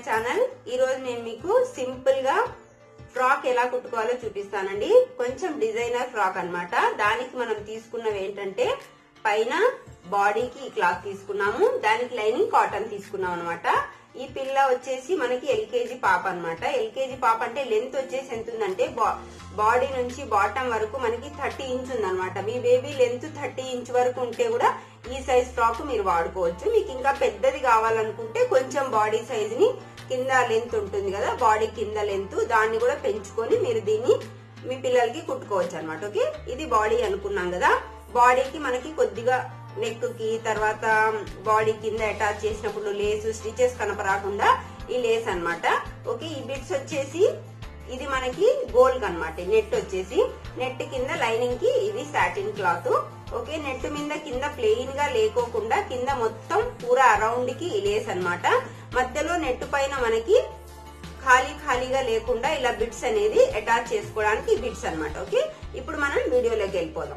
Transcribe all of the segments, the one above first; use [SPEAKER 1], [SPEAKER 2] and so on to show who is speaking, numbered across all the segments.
[SPEAKER 1] Channel ఈ రోజు నేను మీకు సింపుల్ గా ఫ్రాక్ ఎలా కుట్టుకోవాలో చూపిస్తానండి కొంచెం డిజైనర్ ఫ్రాక్ అన్నమాట దానికి మనం తీసుకున్నవి ఏంటంటే పైన బాడీకి ఈ క్లాత్ తీసుకున్నాము దానికి లైనింగ్ కాటన్ తీసుకున్నాం అనమాట ఈ పిల్ల వచ్చేసి మనకి ఎల్కేజీ పాప అన్నమాట ఎల్కేజీ పాప అంటే లెంత్ వచ్చేసి ఎంత ఉందంటే బాడీ నుంచి బాటమ్ వరకు మనకి థర్టీ ఇంచ్ ఉందన్నమాట మీ బేబీ లెంత్ థర్టీ ఇంచ్ వరకు ఉంటే కూడా ఈ సైజ్ ఫ్రాక్ మీరు వాడుకోవచ్చు మీకు ఇంకా పెద్దది కావాలనుకుంటే కొంచెం బాడీ సైజ్ ని కింద లెంత్ ఉంటుంది కదా బాడీ కింద లెంత్ దాన్ని కూడా పెంచుకొని మీరు దీన్ని మీ పిల్లలకి కుట్టుకోవచ్చు అనమాట ఓకే ఇది బాడీ అనుకున్నాం కదా బాడీకి మనకి కొద్దిగా నెక్ కి తర్వాత బాడీ కింద అటాచ్ చేసినప్పుడు లేస్ స్టిచెస్ కనపరాకుండా ఈ లేస్ అన్నమాట ఓకే ఈ బిట్స్ వచ్చేసి ఇది మనకి గోల్డ్ అన్నమాట నెట్ వచ్చేసి నెట్ కింద లైనింగ్ కి ఇది సాటిన్ క్లాత్ ఓకే నెట్ మీద కింద ప్లెయిన్ గా లేకోకుండా కింద మొత్తం పూరా అరౌండ్ కి ఈ లేస్ అన్నమాట మధ్యలో నెట్ పైన మనకి ఖాళీ ఖాళీగా లేకుండా ఇలా బిట్స్ అనేది అటాచ్ చేసుకోవడానికి బిట్స్ అన్నమాట ఓకే ఇప్పుడు మనం వీడియోలోకి వెళ్ళిపోదాం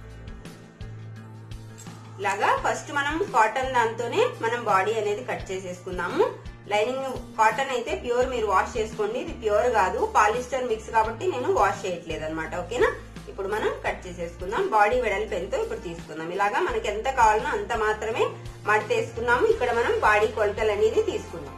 [SPEAKER 1] ఇలాగా ఫస్ట్ మనం కాటన్ దాంతోనే మనం బాడీ అనేది కట్ చేసేసుకుందాము లైనింగ్ కాటన్ అయితే ప్యూర్ మీరు వాష్ చేసుకోండి ఇది ప్యూర్ కాదు పాలిస్టర్ మిక్స్ కాబట్టి నేను వాష్ చేయట్లేదు అనమాట ఓకేనా ఇప్పుడు మనం కట్ చేసేసుకుందాం బాడీ వెడల్పు ఎంతో ఇప్పుడు తీసుకుందాం ఇలాగా మనకి ఎంత కావాలనో అంత మాత్రమే మడతేసుకున్నాము ఇక్కడ మనం బాడీ కొలతలు అనేది తీసుకుందాం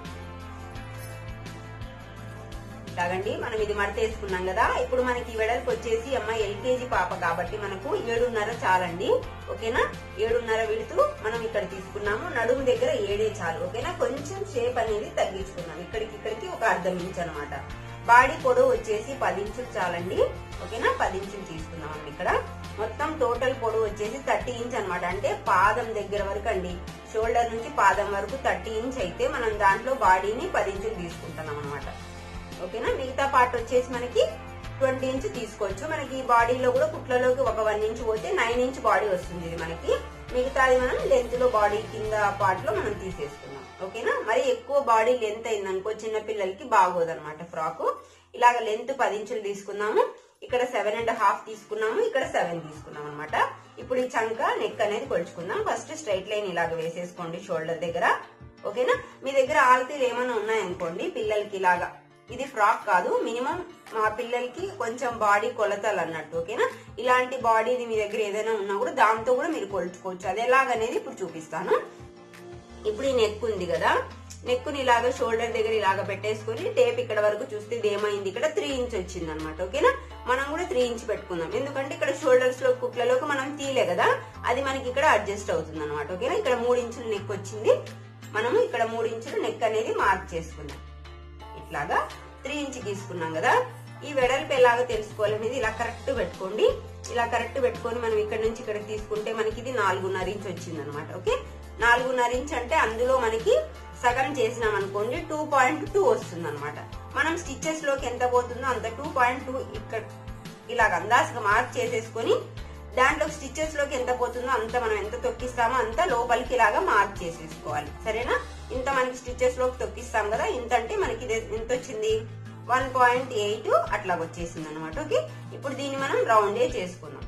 [SPEAKER 1] ఇలాగండి మనం ఇది మడతేసుకున్నాం కదా ఇప్పుడు మనకి ఈ వెడల్పు వచ్చేసి అమ్మ ఎల్కేజీ పాప కాబట్టి మనకు ఏడున్నర చాలండి ఓకేనా ఏడున్నర విడుతూ మనం ఇక్కడ తీసుకున్నాము నడుము దగ్గర ఏడే చాలు ఓకేనా కొంచెం షేప్ అనేది తగ్గించుకున్నాం ఇక్కడికి ఇక్కడికి ఒక అర్ధం ఇంచ్ అనమాట బాడీ పొడవు వచ్చేసి పది ఇంచులు చాలండి ఓకేనా పది ఇంచులు తీసుకున్నాం అండి ఇక్కడ మొత్తం టోటల్ పొడవు వచ్చేసి థర్టీ ఇంచ్ అనమాట అంటే పాదం దగ్గర వరకు అండి షోల్డర్ నుంచి పాదం వరకు థర్టీ ఇంచ్ అయితే మనం దాంట్లో బాడీని పది ఇంచులు తీసుకుంటున్నాం అనమాట ఓకేనా మిగతా పార్ట్ వచ్చేసి మనకి ట్వంటీ ఇంచ్ తీసుకోవచ్చు మనకి ఈ బాడీలో కూడా కుట్లలోకి ఒక వన్ ఇంచ్ పోతే నైన్ ఇంచ్ బాడీ వస్తుంది ఇది మనకి మిగతాది మనం లెంత్ లో బాడీ కింద పార్ట్ లో మనం తీసేసుకున్నాం ఓకేనా మరి ఎక్కువ బాడీ లెంత్ అయిందనుకో చిన్న పిల్లలకి బాగోదు అనమాట ఫ్రాక్ ఇలాగ లెంత్ పది ఇంచులు తీసుకున్నాము ఇక్కడ సెవెన్ అండ్ హాఫ్ తీసుకున్నాము ఇక్కడ సెవెన్ తీసుకున్నాం అనమాట ఇప్పుడు ఈ చంక నెక్ అనేది కొలుచుకుందాం ఫస్ట్ స్ట్రైట్ లైన్ ఇలాగ వేసేసుకోండి షోల్డర్ దగ్గర ఓకేనా మీ దగ్గర ఆల్తీలు ఏమైనా ఉన్నాయనుకోండి పిల్లలకి ఇలాగా ఇది ఫ్రాక్ కాదు మినిమం మా పిల్లలకి కొంచెం బాడీ కొలతలు అన్నట్టు ఓకేనా ఇలాంటి బాడీది మీ దగ్గర ఏదైనా ఉన్నా కూడా దాంతో కూడా మీరు కొలుచుకోవచ్చు అది ఎలాగనేది ఇప్పుడు చూపిస్తాను ఇప్పుడు ఈ నెక్ ఉంది కదా నెక్కుని ఇలాగ షోల్డర్ దగ్గర ఇలాగ పెట్టేసుకుని టేప్ ఇక్కడ వరకు చూస్తే ఇది ఏమైంది ఇక్కడ త్రీ ఇంచ్ వచ్చింది అనమాట ఓకేనా మనం కూడా త్రీ ఇంచ్ పెట్టుకుందాం ఎందుకంటే ఇక్కడ షోల్డర్స్ లో కుట్లలోకి మనం తీయలే కదా అది మనకి ఇక్కడ అడ్జస్ట్ అవుతుంది అనమాట ఓకేనా ఇక్కడ మూడు ఇంచులు నెక్ వచ్చింది మనము ఇక్కడ మూడు ఇంచులు నెక్ అనేది మార్క్ చేసుకుందాం ఇట్లాగా త్రీ ఇంచ్ తీసుకున్నాం కదా ఈ వెడల్పు ఎలాగో తెలుసుకోవాలనేది ఇలా కరెక్ట్ పెట్టుకోండి ఇలా కరెక్ట్ పెట్టుకొని మనం ఇక్కడ నుంచి ఇక్కడికి తీసుకుంటే మనకి ఇది నాలుగున్నర ఇంచ్ వచ్చింది అనమాట ఓకే నాలుగున్నర ఇంచ్ అంటే అందులో మనకి సగం చేసినాం అనుకోండి టూ పాయింట్ టూ వస్తుంది అనమాట మనం స్టిచ్చెస్ లోకి ఎంత పోతుందో అంత టూ పాయింట్ టూ ఇక్కడ ఇలాగ అందాజగా మార్క్ చేసేసుకొని దాంట్లో స్టిచ్చెస్ లోకి ఎంత పోతుందో అంత మనం ఎంత తొక్కిస్తామో అంత లోపలికి ఇలాగా మార్క్ చేసేసుకోవాలి సరేనా ఇంత మనకి స్టిచ్చెస్ లోకి తొక్కిస్తాం కదా ఇంత అంటే మనకి ఇది ఎంత వచ్చింది వన్ పాయింట్ ఎయిట్ అట్లా వచ్చేసింది అనమాట ఓకే ఇప్పుడు దీన్ని మనం రౌండే చేసుకుందాం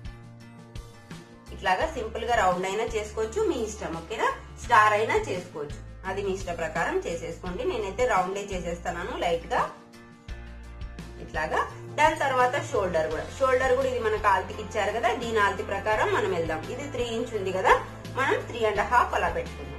[SPEAKER 1] ఇట్లాగా సింపుల్ గా రౌండ్ అయినా చేసుకోవచ్చు మీ ఇష్టం ఓకేనా స్టార్ అయినా చేసుకోవచ్చు అది మీ ఇష్ట ప్రకారం చేసేసుకోండి నేనైతే రౌండే చేసేస్తాను లైట్ గా ఇట్లాగా దాని తర్వాత షోల్డర్ కూడా షోల్డర్ కూడా ఇది మనకు ఆల్తికి ఇచ్చారు కదా దీని ఆల్తి ప్రకారం మనం వెళ్దాం ఇది త్రీ ఇంచ్ ఉంది కదా మనం త్రీ అండ్ హాఫ్ అలా పెట్టుకుందాం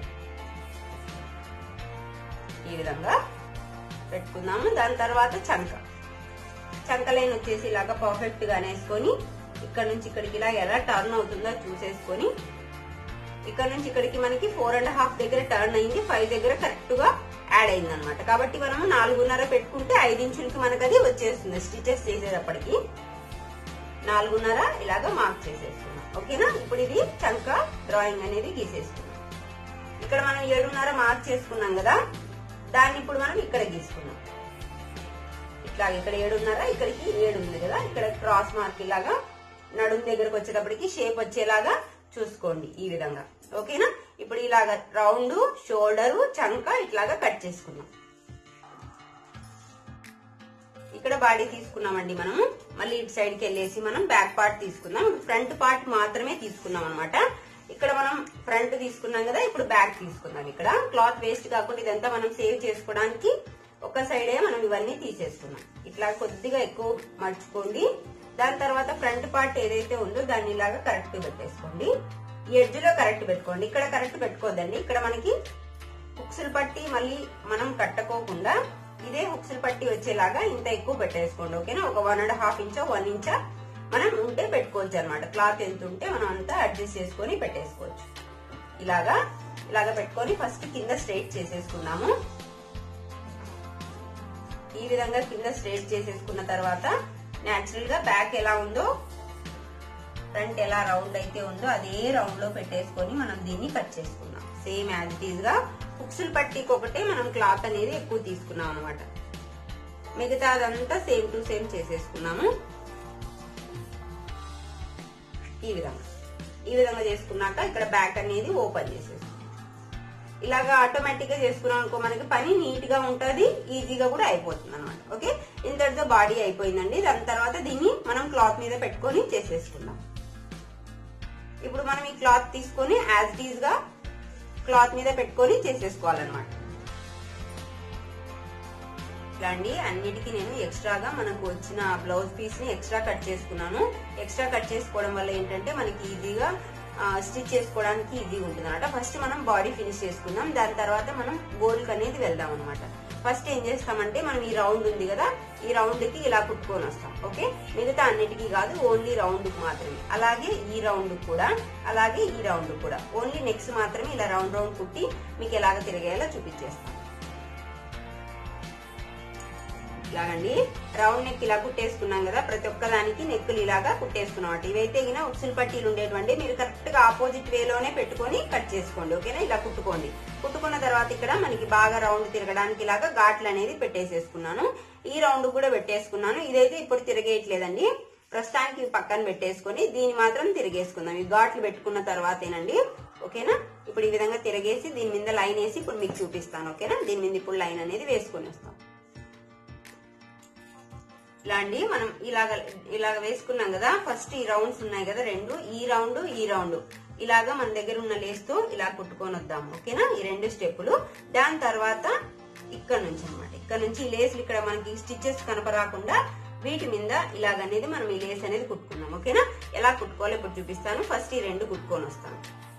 [SPEAKER 1] ఈ విధంగా పెట్టుకుందాము దాని తర్వాత చంక చంక లైన్ వచ్చేసి ఇలాగా పర్ఫెక్ట్ గా వేసుకొని ఇక్కడ నుంచి ఇక్కడికి ఇలా ఎలా టర్న్ అవుతుందో చూసేసుకొని ఇక్కడ నుంచి ఇక్కడికి మనకి ఫోర్ అండ్ హాఫ్ దగ్గర టర్న్ అయింది ఫైవ్ దగ్గర కరెక్ట్ గా యాడ్ అయింది అనమాట కాబట్టి మనము నాలుగున్నర పెట్టుకుంటే ఐదు ఇంచులకి మనకు అది వచ్చేస్తుంది స్టిచెస్ చేసేటప్పటికి నాలుగున్నర ఇలాగా మార్క్ చేసేసుకున్నాం ఓకేనా ఇప్పుడు ఇది చంక డ్రాయింగ్ అనేది గీసేసుకున్నాం ఇక్కడ మనం ఏడున్నర మార్క్ చేసుకున్నాం కదా దాన్ని ఇప్పుడు మనం ఇక్కడ గీసుకున్నాం ఇట్లా ఇక్కడ ఏడున్నర ఇక్కడికి ఏడు ఉంది కదా ఇక్కడ క్రాస్ మార్క్ ఇలాగా నడుం దగ్గరకు వచ్చేటప్పటికి షేప్ వచ్చేలాగా చూసుకోండి ఈ విధంగా ఓకేనా ఇప్పుడు ఇలాగ రౌండ్ షోల్డర్ చంక ఇట్లాగా కట్ చేసుకున్నాం ఇక్కడ బాడీ తీసుకున్నామండి మనము మళ్ళీ ఇటు సైడ్ కి వెళ్ళేసి మనం బ్యాక్ పార్ట్ తీసుకుందాం ఫ్రంట్ పార్ట్ మాత్రమే తీసుకున్నాం అనమాట ఇక్కడ మనం ఫ్రంట్ తీసుకున్నాం కదా ఇప్పుడు బ్యాక్ తీసుకుందాం ఇక్కడ క్లాత్ వేస్ట్ కాకుండా ఇదంతా మనం సేవ్ చేసుకోవడానికి ఒక సైడే మనం ఇవన్నీ తీసేసుకున్నాం ఇట్లా కొద్దిగా ఎక్కువ మర్చుకోండి దాని తర్వాత ఫ్రంట్ పార్ట్ ఏదైతే ఉందో దాన్ని ఇలాగా కరెక్ట్ పెట్టేసుకోండి ఈ ఎడ్జ్ లో కరెక్ట్ పెట్టుకోండి ఇక్కడ కరెక్ట్ పెట్టుకోవద్దండి ఇక్కడ మనకి హుక్సులు పట్టి మళ్ళీ మనం కట్టుకోకుండా ఇదే హుక్సులు పట్టి వచ్చేలాగా ఇంత ఎక్కువ పెట్టేసుకోండి ఓకేనా ఒక వన్ అండ్ హాఫ్ ఇంచా వన్ ఇంచా మనం ఉంటే పెట్టుకోవచ్చు అనమాట క్లాత్ ఎంత ఉంటే మనం అంతా అడ్జస్ట్ చేసుకొని పెట్టేసుకోవచ్చు ఇలాగా ఇలాగా పెట్టుకొని ఫస్ట్ కింద స్ట్రైట్ చేసేసుకున్నాము ఈ విధంగా కింద స్ట్రైట్ చేసేసుకున్న తర్వాత న్యాచురల్ గా బ్యాక్ ఎలా ఉందో ఫ్రంట్ ఎలా రౌండ్ అయితే ఉందో అదే రౌండ్ లో పెట్టేసుకొని మనం దీన్ని కట్ చేసుకున్నాం సేమ్ యాజ్ ఇట్ ఈస్ గా హుక్సులు పట్టీకి ఒకటే మనం క్లాత్ అనేది ఎక్కువ తీసుకున్నాం అనమాట మిగతా అదంతా సేమ్ టు సేమ్ చేసేసుకున్నాము ఈ విధంగా ఈ విధంగా చేసుకున్నాక ఇక్కడ బ్యాక్ అనేది ఓపెన్ చేసేసుకున్నాం ఇలాగా ఆటోమేటిక్ గా చేసుకున్నాం అనుకో మనకి పని నీట్ గా ఉంటది ఈజీగా కూడా అయిపోతుంది అనమాట ఓకే ఇంతటితో బాడీ అయిపోయిందండి దాని తర్వాత దీన్ని మనం క్లాత్ మీద పెట్టుకొని చేసేసుకుందాం ఇప్పుడు మనం ఈ క్లాత్ తీసుకొని యాజ్ ఇట్ ఈజ్ గా క్లాత్ మీద పెట్టుకొని చేసేసుకోవాలన్నమాట ఇట్లా అండి అన్నిటికీ నేను ఎక్స్ట్రాగా మనకు వచ్చిన బ్లౌజ్ పీస్ ని ఎక్స్ట్రా కట్ చేసుకున్నాను ఎక్స్ట్రా కట్ చేసుకోవడం వల్ల ఏంటంటే మనకి ఈజీగా స్టిచ్ చేసుకోవడానికి ఈజీ ఉంటుంది అనమాట ఫస్ట్ మనం బాడీ ఫినిష్ చేసుకుందాం దాని తర్వాత మనం గోల్డ్ అనేది వెళ్దాం అనమాట ఫస్ట్ ఏం చేస్తామంటే మనం ఈ రౌండ్ ఉంది కదా ఈ రౌండ్ కి ఇలా కుట్టుకొని వస్తాం ఓకే మిగతా అన్నిటికీ కాదు ఓన్లీ రౌండ్ మాత్రమే అలాగే ఈ రౌండ్ కూడా అలాగే ఈ రౌండ్ కూడా ఓన్లీ నెక్స్ట్ మాత్రమే ఇలా రౌండ్ రౌండ్ కుట్టి మీకు ఎలాగ తిరిగేలా చూపించేస్తాం ఇలాగండి రౌండ్ నెక్ ఇలా కుట్టేసుకున్నాం కదా ప్రతి ఒక్క దానికి నెక్కులు ఇలాగా కుట్టేసుకున్నాం ఇవైతే గిన ఉక్సులు పట్టీలు ఉండేటువంటి మీరు కరెక్ట్ గా ఆపోజిట్ వేలోనే పెట్టుకొని కట్ చేసుకోండి ఓకేనా ఇలా కుట్టుకోండి కుట్టుకున్న తర్వాత ఇక్కడ మనకి బాగా రౌండ్ తిరగడానికి ఇలాగా ఘాట్లు అనేది పెట్టేసేసుకున్నాను ఈ రౌండ్ కూడా పెట్టేసుకున్నాను ఇదైతే ఇప్పుడు తిరగేయట్లేదండి ప్రస్తుతానికి ఇవి పక్కన పెట్టేసుకొని దీన్ని మాత్రం తిరిగేసుకుందాం ఈ ఘాట్లు పెట్టుకున్న తర్వాతేనండి ఓకేనా ఇప్పుడు ఈ విధంగా తిరగేసి దీని మీద లైన్ వేసి ఇప్పుడు మీకు చూపిస్తాను ఓకేనా దీని మీద ఇప్పుడు లైన్ అనేది వేసుకొని వస్తాం ఇలా అండి మనం ఇలాగ ఇలాగ వేసుకున్నాం కదా ఫస్ట్ ఈ రౌండ్స్ ఉన్నాయి కదా రెండు ఈ రౌండ్ ఈ రౌండ్ ఇలాగా మన దగ్గర ఉన్న లేస్ తో ఇలా కుట్టుకొని వద్దాం ఓకేనా ఈ రెండు స్టెప్పులు దాని తర్వాత ఇక్కడ నుంచి అనమాట ఇక్కడ నుంచి ఈ లేస్లు ఇక్కడ మనకి స్టిచెస్ కనపరాకుండా వీటి మీద ఇలాగనేది మనం ఈ లేస్ అనేది కుట్టుకున్నాం ఓకేనా ఎలా కుట్టుకోవాలో ఇప్పుడు చూపిస్తాను ఫస్ట్ ఈ రెండు కుట్టుకొని వస్తాను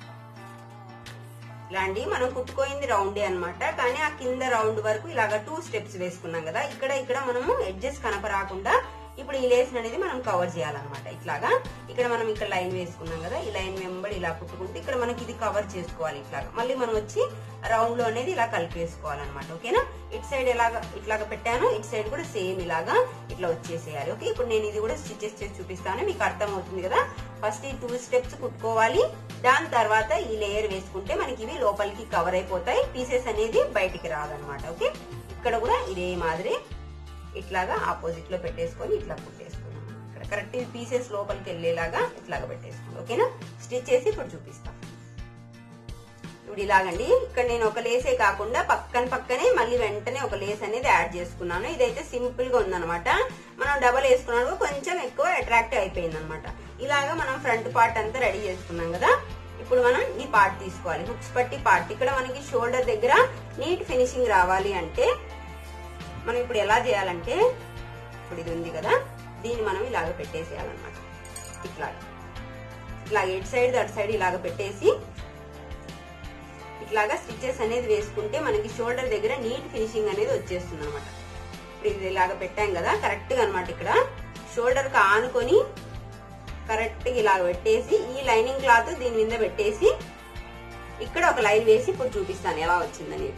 [SPEAKER 1] ఇలా అండి మనం కుట్టుకోయింది రౌండే అన్నమాట కానీ ఆ కింద రౌండ్ వరకు ఇలాగా టూ స్టెప్స్ వేసుకున్నాం కదా ఇక్కడ ఇక్కడ మనము ఎడ్జెస్ కనపరాకుండా ఇప్పుడు ఈ లేస్ అనేది మనం కవర్ చేయాలన్నమాట ఇట్లాగా ఇక్కడ మనం ఇక్కడ లైన్ వేసుకున్నాం కదా ఈ లైన్ వెంబడి ఇలా కుట్టుకుంటే ఇక్కడ మనకి ఇది కవర్ చేసుకోవాలి ఇట్లాగా మళ్ళీ మనం వచ్చి రౌండ్ లో అనేది ఇలా కలిపి వేసుకోవాలన్నమాట ఓకేనా ఇటు సైడ్ ఎలాగా ఇట్లాగా పెట్టాను ఇటు సైడ్ కూడా సేమ్ ఇలాగా ఇట్లా వచ్చేసేయాలి ఓకే ఇప్పుడు నేను ఇది కూడా స్టిచెస్ చేసి చూపిస్తాను మీకు అర్థం అవుతుంది కదా ఫస్ట్ ఈ టూ స్టెప్స్ కుట్టుకోవాలి దాని తర్వాత ఈ లేయర్ వేసుకుంటే మనకి ఇవి లోపలికి కవర్ అయిపోతాయి పీసెస్ అనేది బయటికి రాదనమాట ఓకే ఇక్కడ కూడా ఇదే మాదిరి ఇట్లాగా ఆపోజిట్ లో పెట్టేసుకొని ఇట్లా కుట్టేసుకున్నాం ఇక్కడ కరెక్ట్ పీసెస్ లోపలికి వెళ్ళేలాగా ఇట్లాగా పెట్టేసుకోండి ఓకేనా స్టిచ్ చేసి ఇప్పుడు చూపిస్తాం ఇప్పుడు ఇలాగండి ఇక్కడ నేను ఒక లేసే కాకుండా పక్కన పక్కనే మళ్ళీ వెంటనే ఒక లేస్ అనేది యాడ్ చేసుకున్నాను ఇదైతే సింపుల్ గా ఉందన్నమాట మనం డబల్ వేసుకున్నాడు కొంచెం ఎక్కువ అట్రాక్ట్ అయిపోయింది అనమాట ఇలాగా మనం ఫ్రంట్ పార్ట్ అంతా రెడీ చేసుకున్నాం కదా ఇప్పుడు మనం ఈ పార్ట్ తీసుకోవాలి హుక్స్ పట్టి పార్ట్ ఇక్కడ మనకి షోల్డర్ దగ్గర నీట్ ఫినిషింగ్ రావాలి అంటే మనం ఇప్పుడు ఎలా చేయాలంటే ఇప్పుడు ఇది ఉంది కదా దీన్ని మనం ఇలాగ పెట్టేసేయాలన్నమాట ఇట్లాగా ఇట్లా ఎట్ సైడ్ అటు సైడ్ ఇలాగ పెట్టేసి ఇట్లాగా స్టిచెస్ అనేది వేసుకుంటే మనకి షోల్డర్ దగ్గర నీట్ ఫినిషింగ్ అనేది వచ్చేస్తుంది అనమాట ఇప్పుడు ఇది ఇలాగ పెట్టాం కదా కరెక్ట్ గా అనమాట ఇక్కడ షోల్డర్ కి ఆనుకొని కరెక్ట్ గా ఇలాగ పెట్టేసి ఈ లైనింగ్ క్లాత్ దీని మీద పెట్టేసి ఇక్కడ ఒక లైన్ వేసి ఇప్పుడు చూపిస్తాను ఎలా వచ్చిందనేది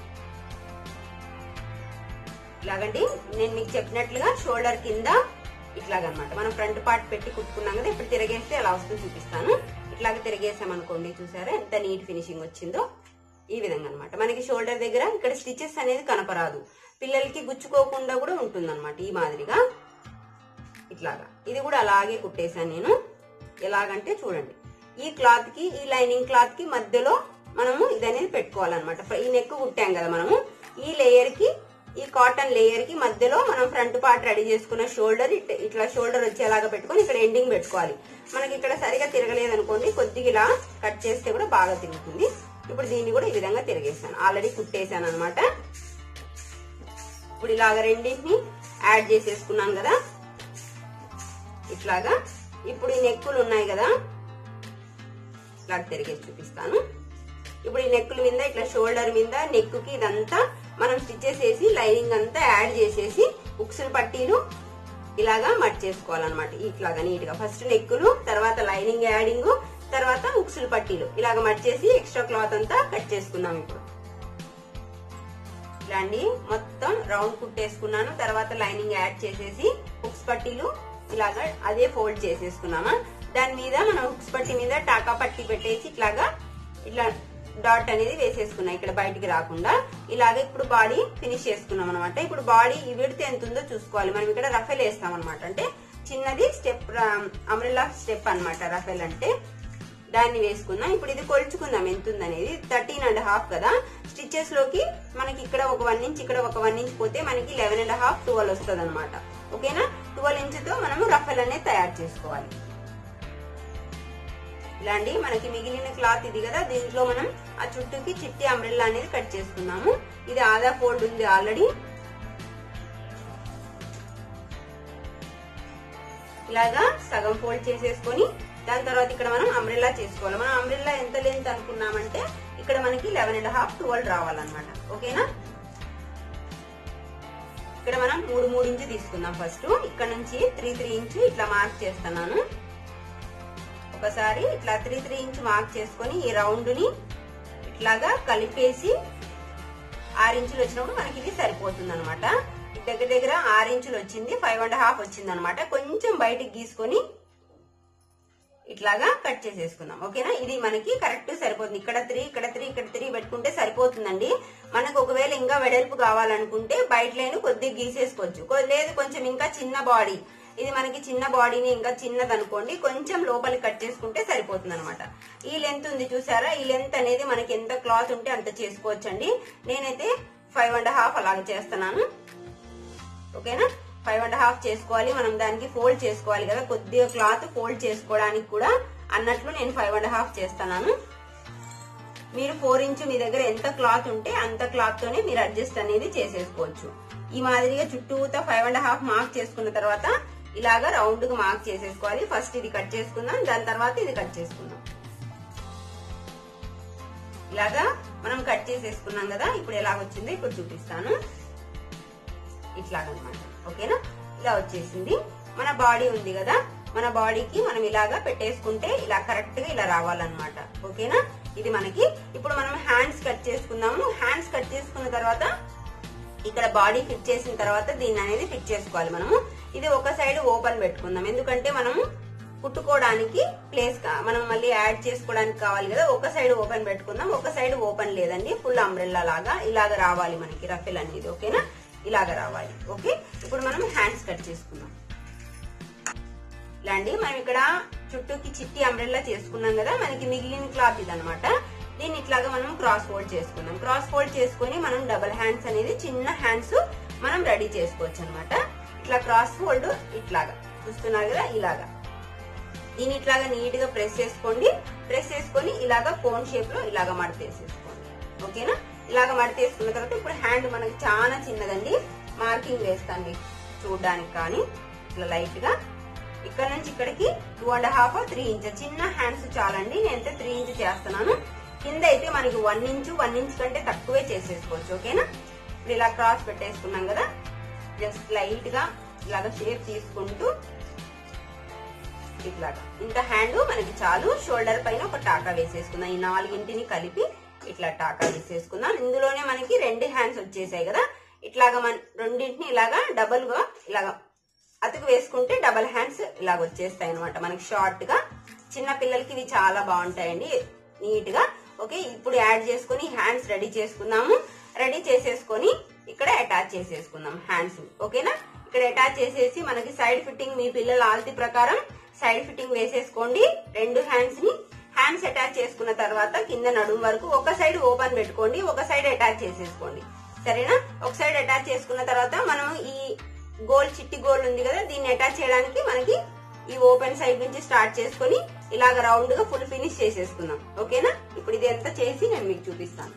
[SPEAKER 1] ఇలాగండి నేను మీకు చెప్పినట్లుగా షోల్డర్ కింద ఇట్లాగనమాట మనం ఫ్రంట్ పార్ట్ పెట్టి కుట్టుకున్నాం కదా ఇప్పుడు తిరగేస్తే ఎలా వస్తుందో చూపిస్తాను ఇట్లాగ తిరగేసాం అనుకోండి చూసారా ఎంత నీట్ ఫినిషింగ్ వచ్చిందో ఈ విధంగా అనమాట మనకి షోల్డర్ దగ్గర ఇక్కడ స్టిచెస్ అనేది కనపరాదు పిల్లలకి గుచ్చుకోకుండా కూడా ఉంటుంది ఈ మాదిరిగా ఇట్లాగా ఇది కూడా అలాగే కుట్టేశాను నేను ఎలాగంటే చూడండి ఈ క్లాత్ కి ఈ లైనింగ్ క్లాత్ కి మధ్యలో మనము ఇది అనేది పెట్టుకోవాలన్నమాట ఈ నెక్ కుట్టాం కదా మనము ఈ లేయర్ కి ఈ కాటన్ లేయర్ కి మధ్యలో మనం ఫ్రంట్ పార్ట్ రెడీ చేసుకున్న షోల్డర్ ఇట్లా షోల్డర్ వచ్చేలాగా పెట్టుకొని ఇక్కడ ఎండింగ్ పెట్టుకోవాలి మనకి ఇక్కడ సరిగా తిరగలేదు అనుకోండి కొద్దిగా ఇలా కట్ చేస్తే కూడా బాగా తిరుగుతుంది ఇప్పుడు దీన్ని కూడా ఈ విధంగా తిరిగేసాను ఆల్రెడీ కుట్టేసాను అనమాట ఇప్పుడు ఇలాగ రెండింటిని యాడ్ చేసేసుకున్నాం కదా ఇట్లాగా ఇప్పుడు ఈ నెక్కులు ఉన్నాయి కదా ఇట్లా తిరిగేసి చూపిస్తాను ఇప్పుడు ఈ నెక్కుల మీద ఇట్లా షోల్డర్ మీద నెక్కుకి ఇదంతా మనం స్టిచెస్ వేసి లైనింగ్ అంతా యాడ్ చేసేసి ఉక్సులు పట్టీలు ఇలాగా మట్ చేసుకోవాలన్నమాట ఇట్లాగా నీట్ గా ఫస్ట్ నెక్కులు తర్వాత లైనింగ్ యాడింగ్ తర్వాత ఉక్సులు పట్టీలు ఇలాగ మట్ చేసి ఎక్స్ట్రా క్లాత్ అంతా కట్ చేసుకుందాం ఇప్పుడు ఇలా అండి మొత్తం రౌండ్ కుట్టేసుకున్నాను తర్వాత లైనింగ్ యాడ్ చేసేసి హుక్స్ పట్టీలు ఇలాగా అదే ఫోల్డ్ చేసేసుకున్నామా దాని మీద మనం హుక్స్ పట్టి మీద టాకా పట్టి పెట్టేసి ఇట్లాగా ఇట్లా డాట్ అనేది వేసేసుకున్నాం ఇక్కడ బయటికి రాకుండా ఇలాగే ఇప్పుడు బాడీ ఫినిష్ చేసుకున్నాం అనమాట ఇప్పుడు బాడీ ఈ విడితే ఎంత ఉందో చూసుకోవాలి మనం ఇక్కడ రఫెల్ వేస్తాం అనమాట అంటే చిన్నది స్టెప్ అమ్రిల్లా స్టెప్ అన్నమాట రఫెల్ అంటే దాన్ని వేసుకుందాం ఇప్పుడు ఇది కొలుచుకుందాం ఎంత ఉందనేది థర్టీన్ అండ్ హాఫ్ కదా స్టిచెస్ లోకి మనకి ఇక్కడ ఒక వన్ ఇంచ్ ఇక్కడ ఒక వన్ ఇంచ్ పోతే మనకి లెవెన్ అండ్ హాఫ్ ట్వెల్వ్ వస్తుంది అనమాట ఓకేనా ట్వెల్వ్ ఇంచ్ తో మనము రఫెల్ అనేది తయారు చేసుకోవాలి ఇలాంటి మనకి మిగిలిన క్లాత్ ఇది కదా దీంట్లో మనం ఆ చుట్టూకి చిట్టి అంబ్రెల్లా అనేది కట్ చేసుకున్నాము ఇది ఆదా ఫోల్డ్ ఉంది ఆల్రెడీ ఇలాగా సగం ఫోల్డ్ చేసేసుకొని దాని తర్వాత ఇక్కడ మనం అంబ్రెల్లా చేసుకోవాలి మనం అంబ్రెల్లా ఎంత లెంత్ అనుకున్నామంటే ఇక్కడ మనకి లెవెన్ అండ్ హాఫ్ ట్వెల్వ్ రావాలన్నమాట ఓకేనా ఇక్కడ మనం మూడు మూడు ఇంచు తీసుకుందాం ఫస్ట్ ఇక్కడ నుంచి త్రీ త్రీ ఇంచు ఇట్లా మార్క్ చేస్తున్నాను ఒకసారి ఇట్లా త్రీ త్రీ ఇంచ్ మార్క్ చేసుకొని ఈ రౌండ్ ని ఇట్లాగా కలిపేసి ఆరు ఇంచులు వచ్చినప్పుడు మనకి ఇది సరిపోతుంది అనమాట దగ్గర దగ్గర ఆరు ఇంచులు వచ్చింది ఫైవ్ అండ్ హాఫ్ వచ్చింది అనమాట కొంచెం బయటికి గీసుకొని ఇట్లాగా కట్ చేసేసుకుందాం ఓకేనా ఇది మనకి కరెక్ట్ సరిపోతుంది ఇక్కడ త్రీ ఇక్కడ త్రీ ఇక్కడ త్రీ పెట్టుకుంటే సరిపోతుందండి మనకు ఒకవేళ ఇంకా వెడల్పు కావాలనుకుంటే బయట లేని కొద్దిగా గీసేసుకోవచ్చు కొ- లేదు కొంచెం ఇంకా చిన్న బాడీ ఇది మనకి చిన్న బాడీని ఇంకా చిన్నది అనుకోండి కొంచెం లోపలికి కట్ చేసుకుంటే సరిపోతుంది అనమాట ఈ లెంత్ ఉంది చూసారా ఈ లెంత్ అనేది మనకి ఎంత క్లాత్ ఉంటే అంత చేసుకోవచ్చండి నేనైతే ఫైవ్ అండ్ హాఫ్ అలాగ చేస్తున్నాను ఓకేనా ఫైవ్ అండ్ హాఫ్ చేసుకోవాలి మనం దానికి ఫోల్డ్ చేసుకోవాలి కదా కొద్దిగా క్లాత్ ఫోల్డ్ చేసుకోవడానికి కూడా అన్నట్లు నేను ఫైవ్ అండ్ హాఫ్ చేస్తున్నాను మీరు ఫోర్ ఇంచ్ మీ దగ్గర ఎంత క్లాత్ ఉంటే అంత క్లాత్ తోనే మీరు అడ్జస్ట్ అనేది చేసేసుకోవచ్చు ఈ మాదిరిగా చుట్టూతా ఫైవ్ అండ్ హాఫ్ మార్క్ చేసుకున్న తర్వాత ఇలాగా రౌండ్ గా మార్క్ చేసేసుకోవాలి ఫస్ట్ ఇది కట్ చేసుకుందాం దాని తర్వాత ఇది కట్ చేసుకుందాం ఇలాగా మనం కట్ చేసేసుకున్నాం కదా ఇప్పుడు ఎలా వచ్చిందో ఇప్పుడు చూపిస్తాను ఇట్లాగనమాట ఓకేనా ఇలా వచ్చేసింది మన బాడీ ఉంది కదా మన బాడీకి మనం ఇలాగా పెట్టేసుకుంటే ఇలా కరెక్ట్ గా ఇలా రావాలన్నమాట ఓకేనా ఇది మనకి ఇప్పుడు మనం హ్యాండ్స్ కట్ చేసుకుందాము హ్యాండ్స్ కట్ చేసుకున్న తర్వాత ఇక్కడ బాడీ ఫిట్ చేసిన తర్వాత దీన్ని అనేది ఫిట్ చేసుకోవాలి మనము ఇది ఒక సైడ్ ఓపెన్ పెట్టుకుందాం ఎందుకంటే మనము కుట్టుకోవడానికి ప్లేస్ కా- మనం మళ్ళీ యాడ్ చేసుకోవడానికి కావాలి కదా ఒక సైడ్ ఓపెన్ పెట్టుకుందాం ఒక సైడ్ ఓపెన్ లేదండి ఫుల్ అంబ్రెల్లా లాగా ఇలాగ రావాలి మనకి రఫెల్ అనేది ఓకేనా ఇలాగ రావాలి ఓకే ఇప్పుడు మనం హ్యాండ్స్ కట్ చేసుకుందాం ఇలా అండి మనం ఇక్కడ చుట్టూకి చిట్టి అంబ్రెల్లా చేసుకున్నాం కదా మనకి మిగిలిన క్లాత్ ఇదనమాట దీన్ని ఇట్లాగా మనం క్రాస్ ఫోల్డ్ చేసుకుందాం క్రాస్ ఫోల్డ్ చేసుకొని మనం డబల్ హ్యాండ్స్ అనేది చిన్న హ్యాండ్స్ మనం రెడీ చేసుకోవచ్చు అనమాట ఇట్లా క్రాస్ ఫోల్డ్ ఇట్లాగా చూస్తున్నారు కదా ఇలాగా దీన్ని ఇట్లాగా నీట్ గా ప్రెస్ చేసుకోండి ప్రెస్ చేసుకొని ఇలాగా కోన్ షేప్ లో ఇలాగా మడతేసేసుకోండి ఓకేనా ఇలాగ మడతేసుకున్న తర్వాత ఇప్పుడు హ్యాండ్ మనకి చాలా చిన్నదండి మార్కింగ్ వేస్తాను మీకు చూడడానికి కానీ ఇట్లా లైట్ గా ఇక్కడ నుంచి ఇక్కడికి two and half three inch చిన్న హ్యాండ్స్ చాలండి నేనైతే త్రీ ఇంచ్ చేస్తున్నాను కింద అయితే మనకి వన్ ఇంచు వన్ ఇంచ్ కంటే తక్కువే చేసేసుకోవచ్చు ఓకేనా ఇప్పుడు ఇలా క్రాస్ పెట్టేసుకున్నాం కదా జస్ట్ లైట్ గా ఇలాగ షేప్ తీసుకుంటూ ఇట్లాగా ఇంత హ్యాండ్ మనకి చాలు షోల్డర్ పైన ఒక టాకా వేసేసుకుందాం ఈ నాలుగింటిని కలిపి ఇట్లా టాకా వేసేసుకుందాం ఇందులోనే మనకి రెండు హ్యాండ్స్ వచ్చేసాయి కదా ఇట్లాగా మన రెండింటిని ఇలాగా డబల్ గా ఇలాగా అతుకు వేసుకుంటే డబల్ హ్యాండ్స్ ఇలాగ వచ్చేస్తాయి అనమాట మనకి షార్ట్ గా చిన్న పిల్లలకి ఇవి చాలా బాగుంటాయండి నీట్ గా ఓకే ఇప్పుడు యాడ్ చేసుకుని హ్యాండ్స్ రెడీ చేసుకుందాము రెడీ చేసేసుకొని ఇక్కడ అటాచ్ చేసేసుకుందాం హ్యాండ్స్ ఓకేనా ఇక్కడ అటాచ్ చేసేసి మనకి సైడ్ ఫిట్టింగ్ మీ పిల్లల ఆల్తి ప్రకారం సైడ్ ఫిట్టింగ్ వేసేసుకోండి రెండు హ్యాండ్స్ ని హ్యాండ్స్ అటాచ్ చేసుకున్న తర్వాత కింద నడుము వరకు ఒక సైడ్ ఓపెన్ పెట్టుకోండి ఒక సైడ్ అటాచ్ చేసేసుకోండి సరేనా ఒక సైడ్ అటాచ్ చేసుకున్న తర్వాత మనం ఈ గోల్ చిట్టి గోల్ ఉంది కదా దీన్ని అటాచ్ చేయడానికి మనకి ఈ ఓపెన్ సైడ్ నుంచి స్టార్ట్ చేసుకొని ఇలాగ రౌండ్ గా ఫుల్ ఫినిష్ చేసేసుకుందాం ఓకేనా ఇప్పుడు ఇది ఎంత చేసి నేను మీకు చూపిస్తాను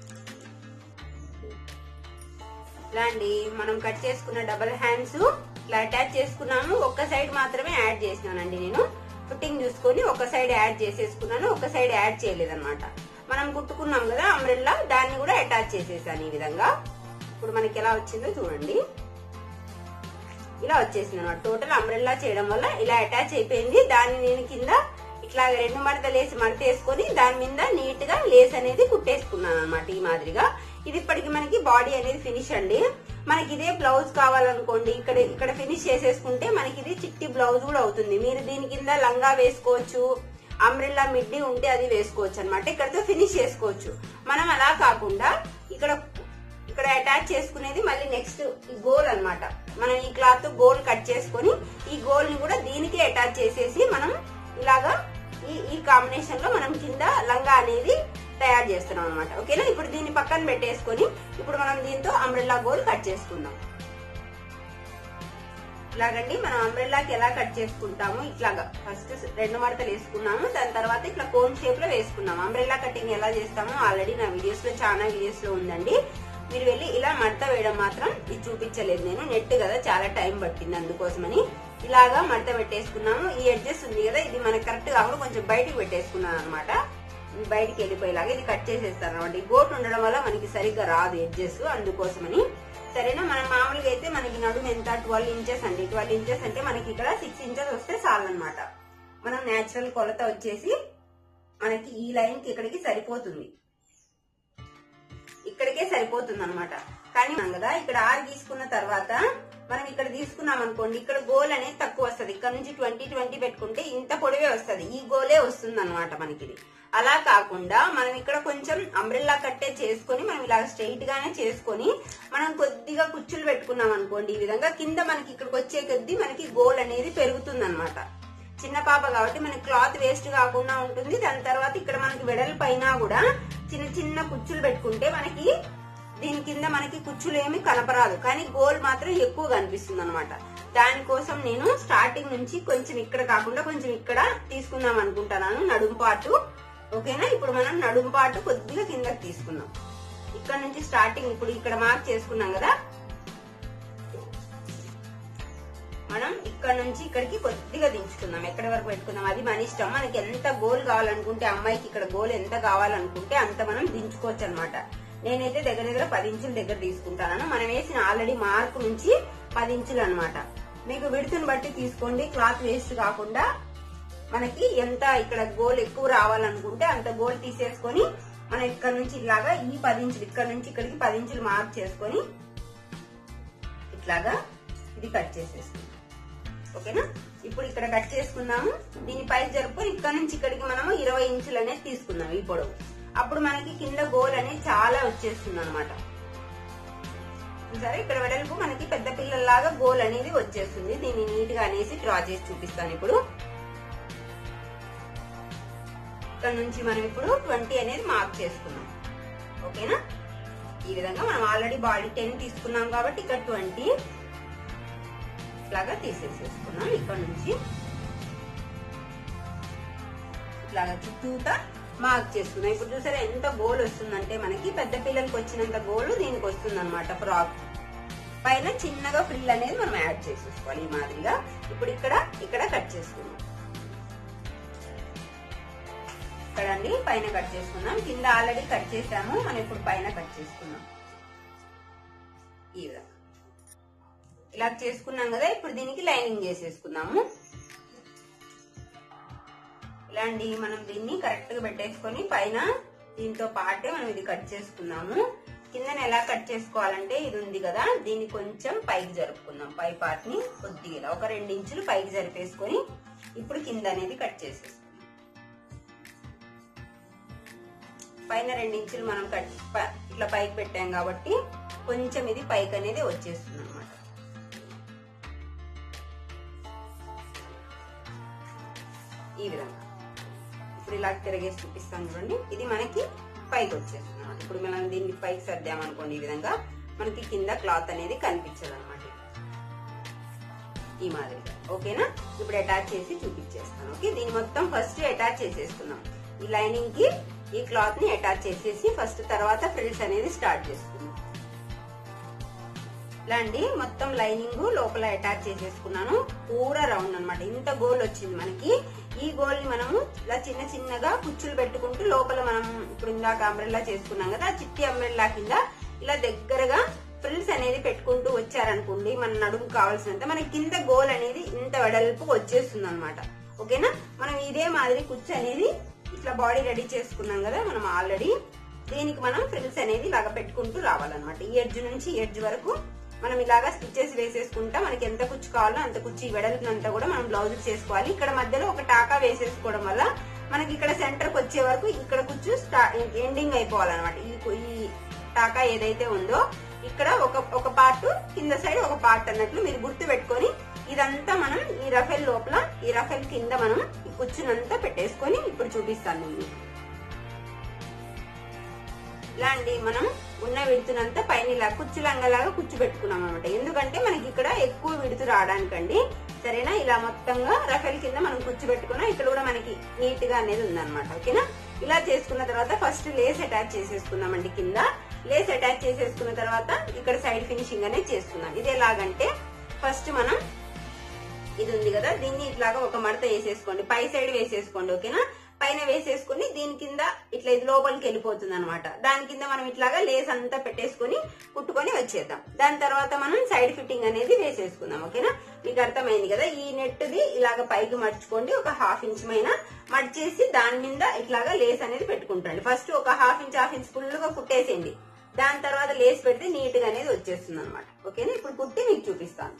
[SPEAKER 1] ఇలా అండి మనం కట్ చేసుకున్న డబల్ హ్యాండ్స్ ఇట్లా అటాచ్ చేసుకున్నాము ఒక్క సైడ్ మాత్రమే యాడ్ చేసినానండి నేను ఫిట్టింగ్ చూసుకొని ఒక సైడ్ యాడ్ చేసేసుకున్నాను ఒక సైడ్ యాడ్ చేయలేదన్నమాట మనం కుట్టుకున్నాం కదా అంబ్రెల్లా దాన్ని కూడా అటాచ్ చేసేసాను ఈ విధంగా ఇప్పుడు మనకి ఎలా వచ్చిందో చూడండి ఇలా వచ్చేసింది అనమాట టోటల్ అంబ్రెల్లా చేయడం వల్ల ఇలా అటాచ్ అయిపోయింది దాన్ని నేను కింద ఇట్లా రెండు మడత లేసి మడత వేసుకొని దాని మీద నీట్ గా లేస్ అనేది కుట్టేసుకున్నాను అనమాట ఈ మాదిరిగా ఇది ఇప్పటికి మనకి బాడీ అనేది ఫినిష్ అండి మనకి ఇదే బ్లౌజ్ కావాలనుకోండి ఇక్కడ ఇక్కడ ఫినిష్ చేసేసుకుంటే మనకి ఇది చిట్టి బ్లౌజ్ కూడా అవుతుంది మీరు దీని కింద లంగా వేసుకోవచ్చు అంబ్రెల్లా మిడ్డీ ఉంటే అది వేసుకోవచ్చు అనమాట ఇక్కడతో ఫినిష్ చేసుకోవచ్చు మనం అలా కాకుండా ఇక్కడ ఇక్కడ అటాచ్ చేసుకునేది మళ్ళీ నెక్స్ట్ ఈ గోల్ అన్నమాట మనం ఈ క్లాత్ గోల్ కట్ చేసుకొని ఈ గోల్ ని కూడా దీనికి అటాచ్ చేసేసి మనం ఇలాగా ఈ ఈ కాంబినేషన్ లో మనం కింద లంగా అనేది తయారు చేస్తున్నాం అనమాట ఓకేనా ఇప్పుడు దీన్ని పక్కన పెట్టేసుకొని ఇప్పుడు మనం దీంతో అంబ్రెల్లా గోల్ కట్ చేసుకుందాం ఇలాగండి మనం అంబ్రెల్లాకి ఎలా కట్ చేసుకుంటాము ఇట్లాగా ఫస్ట్ రెండు మడతలు వేసుకున్నాము దాని తర్వాత ఇట్లా కోన్ షేప్ లో వేసుకున్నాము అంబ్రెల్లా కటింగ్ ఎలా చేస్తామో ఆల్రెడీ నా వీడియోస్ లో చాలా వీడియోస్ లో ఉందండి మీరు వెళ్ళి ఇలా మడత వేయడం మాత్రం ఇది చూపించలేదు నేను నెట్ కదా చాలా టైం పట్టింది అందుకోసమని ఇలాగా మడత పెట్టేసుకున్నాము ఈ ఎడ్జెస్ ఉంది కదా ఇది మనకి కరెక్ట్ కాకుండా కొంచెం బయటికి పెట్టేసుకున్నాను అనమాట బయటికి వెళ్ళిపోయేలాగా ఇది కట్ చేసేస్తాను అనమాట ఈ గోట్ ఉండడం వల్ల మనకి సరిగ్గా రాదు ఎడ్జెస్ అందుకోసమని సరేనా మనం మామూలుగా అయితే మనకి నడుము ఎంత ట్వెల్వ్ ఇంచెస్ అండి ట్వెల్వ్ ఇంచెస్ అంటే మనకి ఇక్కడ సిక్స్ ఇంచెస్ వస్తే చాలన్నమాట మనం నేచురల్ కొలత వచ్చేసి మనకి ఈ లైన్ కి ఇక్కడికి సరిపోతుంది ఇక్కడికే సరిపోతుంది అనమాట కానీ మనం కదా ఇక్కడ ఆరు తీసుకున్న తర్వాత మనం ఇక్కడ తీసుకున్నాం అనుకోండి ఇక్కడ గోల్ అనేది తక్కువ వస్తుంది ఇక్కడ నుంచి ట్వంటీ ట్వంటీ పెట్టుకుంటే ఇంత పొడవే వస్తుంది ఈ గోలే వస్తుంది అనమాట మనకి ఇది అలా కాకుండా మనం ఇక్కడ కొంచెం అంబ్రెల్లా కట్టే చేసుకొని మనం ఇలా స్ట్రైట్ గానే చేసుకొని మనం కొద్దిగా కుచ్చులు పెట్టుకున్నాం అనుకోండి ఈ విధంగా కింద మనకి ఇక్కడికి వచ్చే కొద్దీ మనకి గోల్ అనేది పెరుగుతుంది అనమాట చిన్న పాప కాబట్టి మనకి క్లాత్ వేస్ట్ కాకుండా ఉంటుంది దాని తర్వాత ఇక్కడ మనకి వెడల్ పైన కూడా చిన్న చిన్న కుచ్చులు పెట్టుకుంటే మనకి దీని కింద మనకి కుచ్చులు ఏమి కనపరాదు కానీ గోల్ మాత్రం ఎక్కువ కనిపిస్తుంది అనమాట దానికోసం నేను స్టార్టింగ్ నుంచి కొంచెం ఇక్కడ కాకుండా కొంచెం ఇక్కడ తీసుకుందాం అనుకుంటున్నాను నడుము పాటు ఓకేనా ఇప్పుడు మనం నడుము పాటు కొద్దిగా కిందకి తీసుకుందాం ఇక్కడ నుంచి స్టార్టింగ్ ఇప్పుడు ఇక్కడ మార్క్ చేసుకున్నాం కదా మనం ఇక్కడ నుంచి ఇక్కడికి కొద్దిగా దించుకుందాం ఎక్కడి వరకు పెట్టుకుందాం అది మన ఇష్టం మనకి ఎంత గోల్ కావాలనుకుంటే అమ్మాయికి ఇక్కడ గోల్ ఎంత కావాలనుకుంటే అంత మనం దించుకోవచ్చు అనమాట నేనైతే దగ్గర దగ్గర పది ఇంచుల దగ్గర తీసుకుంటాను మనం వేసిన ఆల్రెడీ మార్క్ నుంచి పది ఇంచులు అనమాట మీకు విడుతుని బట్టి తీసుకోండి క్లాత్ వేస్ట్ కాకుండా మనకి ఎంత ఇక్కడ గోల్ ఎక్కువ రావాలనుకుంటే అంత గోల్ తీసేసుకొని మనం ఇక్కడ నుంచి ఇలాగా ఈ పది ఇంచులు ఇక్కడ నుంచి ఇక్కడికి పది ఇంచులు మార్క్ చేసుకొని ఇట్లాగా ఇది కట్ చేసేసుకుందాం ఓకేనా ఇప్పుడు ఇక్కడ కట్ చేసుకుందాము దీని పైకి జరుపుకొని ఇక్కడ నుంచి ఇక్కడికి మనము ఇరవై ఇంచులు అనేది తీసుకుందాం ఈ పొడవు అప్పుడు మనకి కింద గోల్ అనేది చాలా వచ్చేస్తుంది అనమాట సరే ఇక్కడ వెడల్పు మనకి పెద్ద పిల్లల్లాగా గోల్ అనేది వచ్చేస్తుంది దీన్ని నీట్ గా అనేసి డ్రా చేసి చూపిస్తాను ఇప్పుడు ఇక్కడ నుంచి మనం ఇప్పుడు ట్వంటీ అనేది మార్క్ చేసుకున్నాం ఓకేనా ఈ విధంగా మనం ఆల్రెడీ బాడీ టెన్ తీసుకున్నాం కాబట్టి ఇక్కడ ట్వంటీ ఇట్లాగా తీసేసేసుకున్నాం ఇక్కడ నుంచి ఇట్లాగా చుట్టూతా మార్క్ చేసుకున్నాం ఇప్పుడు చూసారా ఎంత గోల్ వస్తుందంటే మనకి పెద్ద పిల్లలకి వచ్చినంత గోల్ దీనికి వస్తుంది అనమాట ఫ్రాక్ పైన చిన్నగా ఫ్రిల్ అనేది మనం యాడ్ చేసేసుకోవాలి ఈ మాదిరిగా ఇప్పుడు ఇక్కడ ఇక్కడ కట్ చేసుకుందాం ఇక్కడ అండి పైన కట్ చేసుకుందాం కింద ఆల్రెడీ కట్ చేసాము మనం ఇప్పుడు పైన కట్ చేసుకుందాం ఈ విధంగా ఇలా చేసుకున్నాం కదా ఇప్పుడు దీనికి లైనింగ్ చేసేసుకుందాము ఇలా అండి మనం దీన్ని కరెక్ట్ గా పెట్టేసుకొని పైన దీంతో పాటే మనం ఇది కట్ చేసుకున్నాము కిందన ఎలా కట్ చేసుకోవాలంటే ఇది ఉంది కదా దీన్ని కొంచెం పైకి జరుపుకుందాం పై పార్ట్ ని కొద్దిగా ఇలా ఒక రెండు ఇంచులు పైకి జరిపేసుకొని ఇప్పుడు కింద అనేది కట్ చేసేసుకుందాం పైన రెండు ఇంచులు మనం కట్ ప- ఇట్లా పైకి పెట్టాం కాబట్టి కొంచెం ఇది పైకి అనేది వచ్చేస్తుంది అనమాట ఈ విధంగా ఇప్పుడు ఇలా తిరగేసి చూపిస్తాను చూడండి ఇది మనకి పైకి వచ్చేస్తుంది అన్నమాట. ఇప్పుడు మనం దీన్ని పైకి సర్దామనుకోండి ఈ విధంగా మనకి కింద క్లాత్ అనేది కనిపించదు అనమాట ఈ మాదిరిగా ఓకేనా ఇప్పుడు అటాచ్ చేసి చూపించేస్తాను ఓకే దీన్ని మొత్తం ఫస్ట్ అటాచ్ చేసేసుకున్నాం ఈ లైనింగ్ కి ఈ క్లాత్ ని అటాచ్ చేసేసి ఫస్ట్ తర్వాత ఫ్రిల్స్ అనేది స్టార్ట్ చేసుకున్నాం ఇలా అండి మొత్తం లైనింగ్ లోపల అటాచ్ చేసేసుకున్నాను పూరా రౌండ్ అన్నమాట ఇంత గోల్ వచ్చింది మనకి ఈ గోల్ ని మనము ఇలా చిన్న చిన్నగా కుచ్చులు పెట్టుకుంటూ లోపల మనం ఇప్పుడు ఇందాక అంబ్రెల్లా చేసుకున్నాం కదా ఆ చిట్టి అంబ్రెల్లా కింద ఇలా దగ్గరగా ఫ్రిల్స్ అనేది పెట్టుకుంటూ వచ్చారనుకోండి మన నడుము కావాల్సినంత మన కింద గోల్ అనేది ఇంత వెడల్పు వచ్చేస్తుంది అనమాట ఓకేనా మనం ఇదే మాదిరి కుచ్చు అనేది ఇట్లా బాడీ రెడీ చేసుకున్నాం కదా మనం ఆల్రెడీ దీనికి మనం ఫ్రిల్స్ అనేది ఇలాగ పెట్టుకుంటూ రావాలన్నమాట ఈ ఎడ్జ్ నుంచి ఈ ఎడ్జ్ వరకు మనం ఇలాగా స్టిచెస్ వేసేసుకుంటా మనకి ఎంత కుచ్చు కావాలో అంత కుచ్చు ఈ వెడల్పునంతా కూడా మనం బ్లౌజ్ చేసుకోవాలి ఇక్కడ మధ్యలో ఒక టాకా వేసేసుకోవడం వల్ల మనకి ఇక్కడ సెంటర్ కి వచ్చే వరకు ఇక్కడ కుచ్చు ఎండింగ్ అయిపోవాలన్నమాట ఈ కు- ఈ టాకా ఏదైతే ఉందో ఇక్కడ ఒక ఒక పార్ట్ కింద సైడ్ ఒక పార్ట్ అన్నట్లు మీరు గుర్తు పెట్టుకొని ఇదంతా మనం ఈ రఫెల్ లోపల ఈ రఫెల్ కింద మనం ఈ కుచ్చునంతా పెట్టేసుకొని ఇప్పుడు చూపిస్తాను నేను మీకు. ఇలా అండి మనం ఉన్న విడుతునంతా పైన ఇలా కుచ్చు లంగలాగా కుచ్చు పెట్టుకున్నాం అనమాట ఎందుకంటే మనకి ఇక్కడ ఎక్కువ విడుతు రావడానికండి సరేనా ఇలా మొత్తంగా రఫెల్ కింద మనం కుచ్చు పెట్టుకున్నాం ఇక్కడ కూడా మనకి నీట్ గా అనేది ఉందన్నమాట ఓకేనా ఇలా చేసుకున్న తర్వాత ఫస్ట్ లేస్ అటాచ్ చేసేసుకున్నామండి కింద లేస్ అటాచ్ చేసేసుకున్న తర్వాత ఇక్కడ సైడ్ ఫినిషింగ్ అనేది చేసుకున్నాం ఇది ఎలాగంటే ఫస్ట్ మనం ఇది ఉంది కదా దీన్ని ఇట్లాగా ఒక మడత వేసేసుకోండి పై సైడ్ వేసేసుకోండి ఓకేనా పైన వేసేసుకుని దీని కింద ఇట్లా ఇది లోపలికి వెళ్ళిపోతుంది అనమాట దాని కింద మనం ఇట్లాగా లేస్ అంతా పెట్టేసుకుని కుట్టుకొని వచ్చేద్దాం దాని తర్వాత మనం సైడ్ ఫిట్టింగ్ అనేది వేసేసుకుందాం ఓకేనా మీకు అర్థమైంది కదా ఈ నెట్ది ఇలాగ పైకి మర్చుకోండి ఒక హాఫ్ ఇంచ్ పైన మర్చేసి దాని మీద ఇట్లాగా లేస్ అనేది పెట్టుకుంటండి ఫస్ట్ ఒక half inch half inch full గా కుట్టేసేయండి దాని తర్వాత లేస్ పెడితే నీట్ గా అనేది వచ్చేస్తుంది అనమాట ఓకేనా ఇప్పుడు కుట్టి మీకు చూపిస్తాను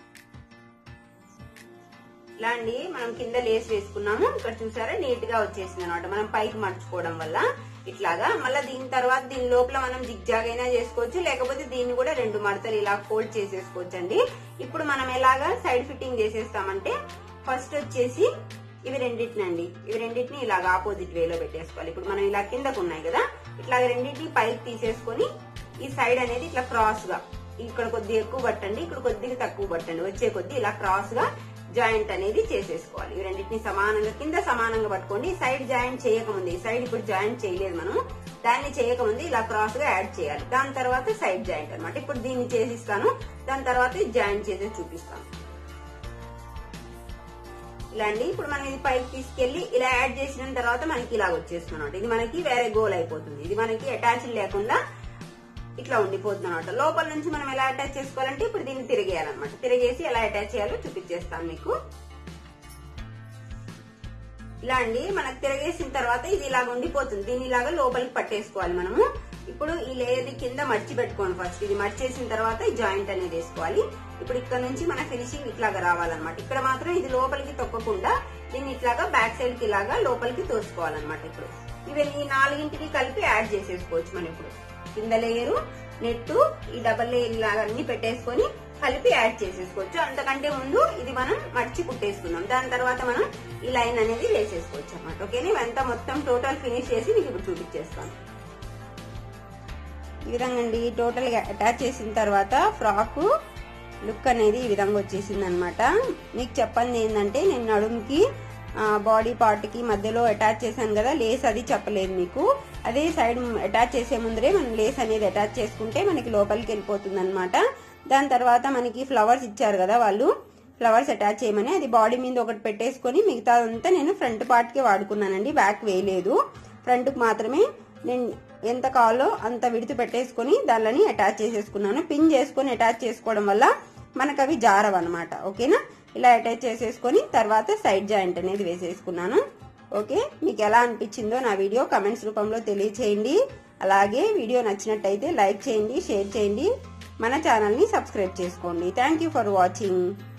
[SPEAKER 1] ఇలా అండి మనం కింద లేస్ వేసుకున్నాము ఇక్కడ చూసారా నీట్ గా వచ్చేసింది అనమాట మనం పైకి మర్చుకోవడం వల్ల ఇట్లాగా మళ్ళీ దీని తర్వాత దీని లోపల మనం జిగ్జాగ్ అయినా చేసుకోవచ్చు లేకపోతే దీన్ని కూడా రెండు మడతలు ఇలా ఫోల్డ్ చేసేసుకోవచ్చు అండి ఇప్పుడు మనం ఎలాగా సైడ్ ఫిట్టింగ్ చేసేస్తామంటే ఫస్ట్ వచ్చేసి ఇవి రెండింటినండి ఇవి రెండింటిని ఇలాగ ఆపోజిట్ వేలో పెట్టేసుకోవాలి ఇప్పుడు మనం ఇలా కిందకు ఉన్నాయి కదా ఇట్లా రెండింటిని పైకి తీసేసుకొని ఈ సైడ్ అనేది ఇట్లా క్రాస్ గా ఇక్కడ కొద్దిగా ఎక్కువ పట్టండి ఇక్కడ కొద్దిగా తక్కువ పట్టండి వచ్చే కొద్ది ఇలా క్రాస్ గా జాయింట్ అనేది చేసేసుకోవాలి ఈ రెండింటిని సమానంగా కింద సమానంగా పట్టుకోండి ఈ సైడ్ జాయింట్ చేయకముందు ఈ సైడ్ ఇప్పుడు జాయింట్ చేయలేదు మనం దాన్ని చేయకముందు ఇలా క్రాస్ గా యాడ్ చేయాలి దాని తర్వాత సైడ్ జాయింట్ అన్నమాట ఇప్పుడు దీన్ని చేసిస్తాను దాని తర్వాత ఇది జాయింట్ చేసి చూపిస్తాను ఇలా అండి ఇప్పుడు మనం ఇది పైకి తీసుకెళ్లి ఇలా యాడ్ చేసిన తర్వాత మనకి ఇలా వచ్చేస్తుంది అనమాట ఇది మనకి వేరే గోల్ అయిపోతుంది ఇది మనకి అటాచ్ లేకుండా ఇట్లా ఉండిపోతుంది అనమాట లోపల నుంచి మనం ఎలా అటాచ్ చేసుకోవాలంటే ఇప్పుడు దీన్ని తిరిగేయాలన్నమాట తిరిగేసి ఎలా అటాచ్ చేయాలో చూపించేస్తాను మీకు ఇలా అండి మనకు తిరగేసిన తర్వాత ఇది ఇలాగ ఉండిపోతుంది దీన్ని ఇలాగా లోపలికి పట్టేసుకోవాలి మనము ఇప్పుడు ఈ లేయర్ కింద మర్చి పెట్టుకోండి ఫస్ట్ ఇది మర్చేసిన తర్వాత ఈ జాయింట్ అనేది వేసుకోవాలి ఇప్పుడు ఇక్కడ నుంచి మన ఫినిషింగ్ ఇట్లాగా రావాలన్నమాట ఇక్కడ మాత్రం ఇది లోపలికి తొక్కకుండా దీన్ని ఇట్లాగా బ్యాక్ సైడ్ కి ఇలాగా లోపలికి తోసుకోవాలన్నమాట ఇప్పుడు ఇవి ఈ నాలుగింటికి కలిపి యాడ్ చేసేసుకోవచ్చు మనం ఇప్పుడు కింద లేయరు నెట్టు ఈ డబల్ లేయర్ ఇలాగా అన్ని పెట్టేసుకొని కలిపి యాడ్ చేసేసుకోవచ్చు అంతకంటే ముందు ఇది మనం మడిచి కుట్టేసుకుందాం దాని తర్వాత మనం ఈ లైన్ అనేది వేసేసుకోవచ్చు అన్నమాట ఓకేనా ఇవంతా మొత్తం టోటల్ ఫినిష్ చేసి మీకు ఇప్పుడు చూపించేస్తాను ఈ విధంగా అండి టోటల్ గా అటాచ్ చేసిన తర్వాత ఫ్రాక్ లుక్ అనేది ఈ విధంగా వచ్చేసింది అనమాట మీకు చెప్పండి ఏంటంటే నేను నడుముకి బాడీ పార్ట్ కి మధ్యలో అటాచ్ చేశాను కదా లేస్ అది చెప్పలేదు మీకు అదే సైడ్ అటాచ్ చేసే ముందరే మనం లేస్ అనేది అటాచ్ చేసుకుంటే మనకి లోపలికి వెళ్ళిపోతుంది అనమాట దాని తర్వాత మనకి ఫ్లవర్స్ ఇచ్చారు కదా వాళ్ళు ఫ్లవర్స్ అటాచ్ చేయమని అది బాడీ మీద ఒకటి పెట్టేసుకొని మిగతాదంతా నేను ఫ్రంట్ పార్ట్ కి వాడుకున్నానండి బ్యాక్ వేయలేదు ఫ్రంట్ కి మాత్రమే నేను ఎంత కావాలో అంత విడుతు పెట్టేసుకొని దానిని అటాచ్ చేసేసుకున్నాను పిన్ చేసుకొని అటాచ్ చేసుకోవడం వల్ల మనకు అవి జారవు అనమాట ఓకేనా ఇలా అటాచ్ చేసేసుకొని తర్వాత సైడ్ జాయింట్ అనేది వేసేసుకున్నాను ఓకే మీకు ఎలా అనిపించిందో నా వీడియో కమెంట్స్ రూపంలో తెలియచేయండి అలాగే వీడియో నచ్చినట్టయితే లైక్ చేయండి షేర్ చేయండి మన ఛానల్ని సబ్స్క్రైబ్ చేసుకోండి థ్యాంక్ యూ ఫర్ వాచింగ్